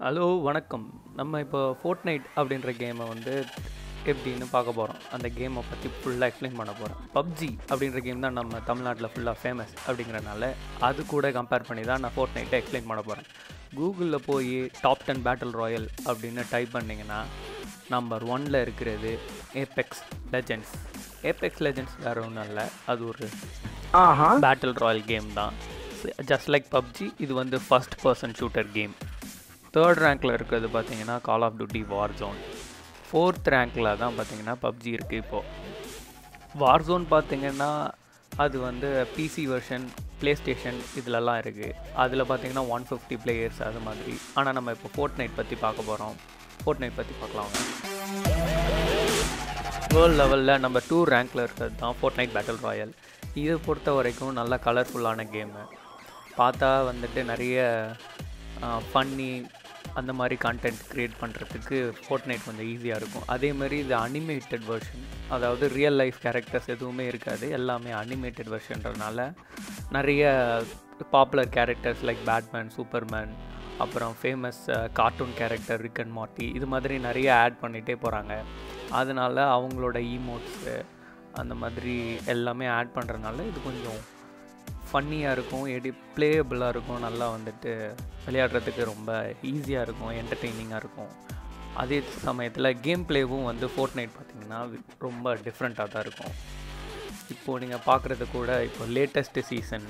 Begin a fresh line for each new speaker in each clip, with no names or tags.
hello வணக்கம் நம்ம இப்போ ஃபோர்ட் நைட் அப்படின்ற கேமை வந்து எப்படின்னு பார்க்க போகிறோம் அந்த கேமை பற்றி ஃபுல்லாக எக்ஸ்பிளைன் பண்ண போகிறோம் பப்ஜி அப்படின்ற கேம் தான் நம்ம தமிழ்நாட்டில் ஃபுல்லாக ஃபேமஸ் அப்படிங்கிறனால அது கூட கம்பேர் பண்ணி தான் நான் ஃபோர்ட் நைட்டை எக்ஸ்பிளைன் பண்ண போகிறேன் கூகுளில் போய் டாப் டென் பேட்டில் ராயல் அப்படின்னு டைப் பண்ணிங்கன்னா நம்பர் ஒனில் இருக்கிறது ஏபெக்ஸ் லெஜெண்ட்ஸ் ஏபெக்ஸ் லெஜெண்ட்ஸ் வேறு ஒன்றும் இல்லை அது ஒரு
ஆஹா
பேட்டில் ராயல் கேம் தான் ஜஸ்ட் லைக் பப்ஜி இது வந்து first person shooter game third ரேங்க்கில் இருக்கிறது பார்த்தீங்கன்னா call of duty war zone fourth ரேங்க்கில் தான் பார்த்தீங்கன்னா பப்ஜி இருக்குது இப்போது வார் ஜோன் பார்த்தீங்கன்னா அது வந்து பிசி வெர்ஷன் ப்ளே ஸ்டேஷன் இதிலலாம் இருக்குது அதில் பார்த்தீங்கன்னா ஒன் ஃபிஃப்டி பிளேயர்ஸ் அது மாதிரி ஆனால் நம்ம இப்போ ஃபோர்ட் நைட் பற்றி பார்க்க போகிறோம் ஃபோர்ட் நைட் பற்றி பார்க்கலாம் வேர்ல்ட் லெவலில் நம்ம டூ ரேங்க்கில் இருக்கிறது தான் ஃபோர்ட் நைட் பேட்டில் ராயல் இதை பொறுத்த வரைக்கும் நல்லா கலர்ஃபுல்லான கேமு பார்த்தா வந்துட்டு நிறைய ஃபன்னி அந்த மாதிரி கான்டென்ட் க்ரியேட் பண்ணுறதுக்கு ஃபோர்ட் நைட் கொஞ்சம் ஈஸியாக இருக்கும் அதே மாதிரி இது அனிமேட்டட் வெர்ஷன் அதாவது ரியல் லைஃப் கேரக்டர்ஸ் எதுவுமே இருக்காது எல்லாமே அனிமேட்டட் வெர்ஷன்றனால நிறைய popular characters like Batman Superman அப்புறம் famous cartoon character Rick and Morty இது மாதிரி நிறைய ஆட் பண்ணிகிட்டே போகிறாங்க அதனால் அவங்களோட ஈமோட்ஸு அந்த மாதிரி எல்லாமே ஆட் பண்ணுறதுனால இது கொஞ்சம் ஃபன்னியாக இருக்கும் எடி ப்ளேயபிளாக இருக்கும் நல்லா வந்துட்டு விளையாடுறதுக்கு ரொம்ப ஈஸியாக இருக்கும் என்டர்டெய்னிங்காக இருக்கும் அதே சமயத்தில் கேம் ப்ளேவும் வந்து ஃபோர்ட் நைட் பார்த்திங்கன்னா ரொம்ப டிஃப்ரெண்ட்டாக தான் இருக்கும் இப்போது நீங்கள் பார்க்குறது கூட இப்போ லேட்டஸ்ட்டு சீசன்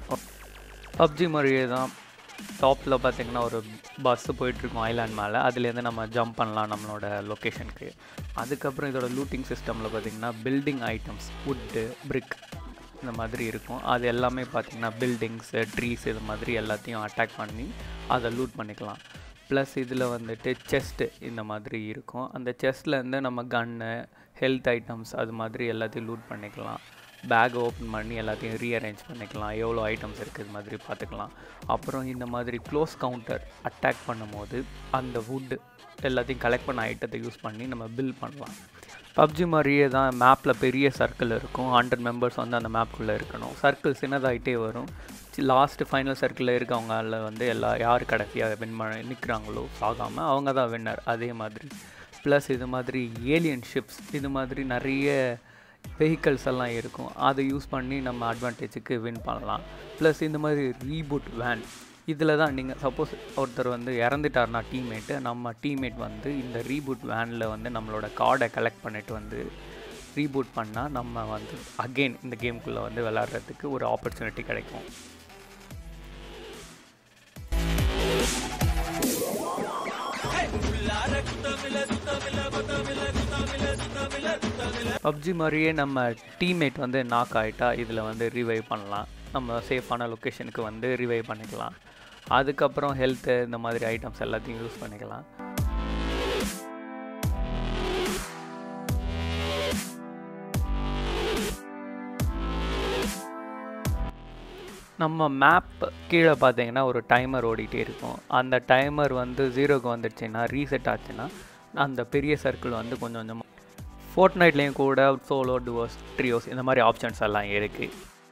பப்ஜி மாதிரியே தான் டாப்பில் பார்த்தீங்கன்னா ஒரு பஸ்ஸு போயிட்டுருக்கோம் ஐலாண்ட் மேலே அதுலேருந்து நம்ம ஜம்ப் பண்ணலாம் நம்மளோட லொக்கேஷனுக்கு அதுக்கப்புறம் இதோட லூட்டிங் சிஸ்டமில் பார்த்திங்கன்னா பில்டிங் ஐட்டம்ஸ் வுட்டு பிரிக் இந்த மாதிரி இருக்கும் அது எல்லாமே பார்த்திங்கன்னா பில்டிங்ஸு ட்ரீஸ் இது மாதிரி எல்லாத்தையும் அட்டாக் பண்ணி அதை லூட் பண்ணிக்கலாம் ப்ளஸ் இதில் வந்துட்டு செஸ்ட்டு இந்த மாதிரி இருக்கும் அந்த செஸ்ட்லேருந்து நம்ம கன்னு ஹெல்த் ஐட்டம்ஸ் அது மாதிரி எல்லாத்தையும் லூட் பண்ணிக்கலாம் பேக் ஓப்பன் பண்ணி எல்லாத்தையும் ரீஅரேஞ்ச் பண்ணிக்கலாம் எவ்வளோ ஐட்டம்ஸ் இருக்குது இது மாதிரி பார்த்துக்கலாம் அப்புறம் இந்த மாதிரி க்ளோஸ் கவுண்டர் அட்டாக் பண்ணும்போது அந்த வுட்டு எல்லாத்தையும் கலெக்ட் பண்ண ஐட்டத்தை யூஸ் பண்ணி நம்ம பில் பண்ணலாம் பப்ஜி மாதிரியே தான் மேப்பில் பெரிய சர்க்கிள் இருக்கும் ஹண்ட்ரட் மெம்பர்ஸ் வந்து அந்த மேப்குள்ளே இருக்கணும் சர்க்கிள் சின்னதாகிட்டே வரும் லாஸ்ட்டு ஃபைனல் சர்க்கிளில் இருக்கவங்கள வந்து எல்லா யார் கடைசியாக வின் பண்ண நிற்கிறாங்களோ சாகாமல் அவங்க தான் வின்னர் அதே மாதிரி ப்ளஸ் இது மாதிரி ஏலியன் ஷிப்ஸ் இது மாதிரி நிறைய வெஹிக்கல்ஸ் எல்லாம் இருக்கும் அதை யூஸ் பண்ணி நம்ம அட்வான்டேஜுக்கு வின் பண்ணலாம் ப்ளஸ் இந்த மாதிரி ரீபூட் வேன் இதில் தான் நீங்கள் சப்போஸ் ஒருத்தர் வந்து இறந்துட்டார்னா டீம்மேட்டு நம்ம டீம்மேட் வந்து இந்த ரீபூட் வேனில் வந்து நம்மளோட கார்டை கலெக்ட் பண்ணிட்டு வந்து ரீபூட் பண்ணால் நம்ம வந்து அகெயின் இந்த கேம்குள்ளே வந்து விளாட்றதுக்கு ஒரு ஆப்பர்ச்சுனிட்டி கிடைக்கும் பப்ஜி மாதிரியே நம்ம டீம்மேட் வந்து நாக் ஆகிட்டா இதில் வந்து ரிவைவ் பண்ணலாம் நம்ம சேஃபான லொக்கேஷனுக்கு வந்து ரிவைவ் பண்ணிக்கலாம் அதுக்கப்புறம் ஹெல்த்து இந்த மாதிரி ஐட்டம்ஸ் எல்லாத்தையும் யூஸ் பண்ணிக்கலாம் நம்ம மேப் கீழே பார்த்தீங்கன்னா ஒரு டைமர் ஓடிட்டே இருக்கும் அந்த டைமர் வந்து ஜீரோக்கு வந்துடுச்சுன்னா ரீசெட் ஆச்சுன்னா அந்த பெரிய சர்க்கிள் வந்து கொஞ்சம் கொஞ்சமாக ஃபோர்ட் நைட்லேயும் கூட சோலோ டுவோஸ் ட்ரியோஸ் இந்த மாதிரி ஆப்ஷன்ஸ் எல்லாம் இருக்குது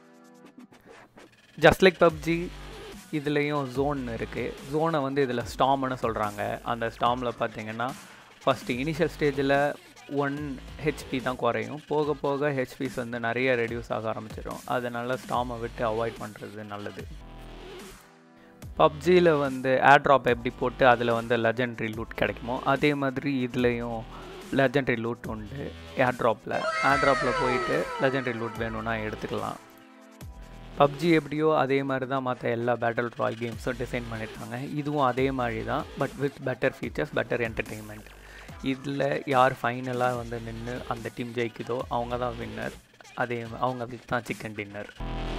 ஜஸ்ட் லைக் பப்ஜி இதுலேயும் ஜோன் இருக்குது ஜோனை வந்து இதில் ஸ்டாம்னு சொல்கிறாங்க அந்த ஸ்டாமில் பார்த்தீங்கன்னா ஃபஸ்ட்டு இனிஷியல் ஸ்டேஜில் ஒன் ஹெச்பி தான் குறையும் போக போக ஹெச்பிஸ் வந்து நிறைய ரெடியூஸ் ஆக ஆரம்பிச்சிடும் அதனால் ஸ்டாமை விட்டு அவாய்ட் பண்ணுறது நல்லது பப்ஜியில் வந்து ஏர்ட்ராப் எப்படி போட்டு அதில் வந்து லெஜெண்ட்ரி லூட் கிடைக்குமோ அதே மாதிரி இதுலேயும் லெஜெண்ட்ரி லூட் உண்டு ஏர்ட்ராப்பில் ஏர்ட்ராப்பில் போயிட்டு லெஜெண்ட்ரி லூட் வேணும்னா எடுத்துக்கலாம் பப்ஜி எப்படியோ அதே மாதிரி தான் மற்ற எல்லா பேட்டில் ராயல் கேம்ஸும் டிசைன் பண்ணியிருக்காங்க இதுவும் அதே மாதிரி தான் but with better features better entertainment இதில் யார் ஃபைனலாக வந்து நின்று அந்த டீம் ஜெயிக்குதோ அவங்க தான் வின்னர் அதே அவங்களுக்கு தான் சிக்கன் டின்னர்